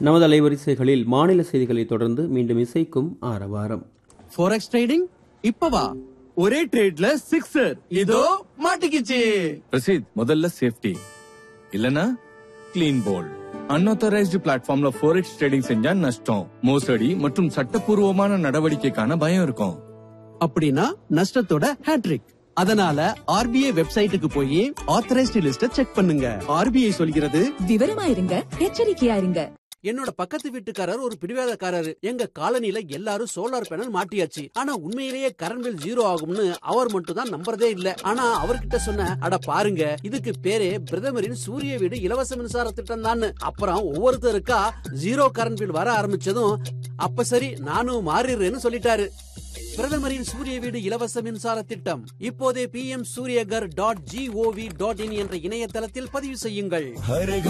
நமது அலைவரிசைகளில் மாநில செய்திகளை தொடர்ந்து மீண்டும் இசைக்கும் ஆரவாரம் ஃபோரெக்ஸ் ட்ரேடிங் இப்பவா ஒரே ட்ரேட்ல சிக்ஸர் இதோ மாட்டிக்கிச்சு ரசீத் முதல்ல சேஃப்டி இல்லனா கிளீன் போல் அன்ஆத்தரைஸ்டு பிளாட்ஃபார்ம்ல ஃபோரெக்ஸ் ட்ரேடிங் செஞ்சா நஷ்டம் மோசடி மற்றும் சட்டப்பூர்வமான நடவடிக்கைக்கான பயம் இருக்கும் அப்படின்னா நஷ்டத்தோட ஹேட்ரிக் அதனால ஆர்பிஐ வெப்சைட்டுக்கு போய் ஆத்தரைஸ்டு லிஸ்ட செக் பண்ணுங்க ஆர்பிஐ சொல்கிறது விவரமா இருங்க எச்சரிக்கையா இருங்க என்னோட பக்கத்து வீட்டுக்காரர் ஒரு பிடிவாதக்காரரு எங்க காலனில எல்லாரும் சோலார் பேனல் மாட்டியாச்சு ஆனா உண்மையிலேயே கரண்ட் பில் ஜீரோ ஆகும்னு அவர் மட்டும் தான் நம்புறதே இல்ல ஆனா அவர்கிட்ட சொன்ன அட பாருங்க இதுக்கு பேரே பிரதமரின் சூரிய வீடு இலவச மின்சார திட்டம் தான் அப்புறம் ஒவ்வொருத்தருக்கா ஜீரோ கரண்ட் பில் வர ஆரம்பிச்சதும் அப்ப சரி நானும் மாறிடுறேன்னு சொல்லிட்டாரு பிரதமரின் சூரிய வீடு இலவச மின்சார திட்டம் இப்போதே P M Suryaghar dot GOV dot IN என்ற இணையதளத்தில் பதிவு செய்யுங்கள்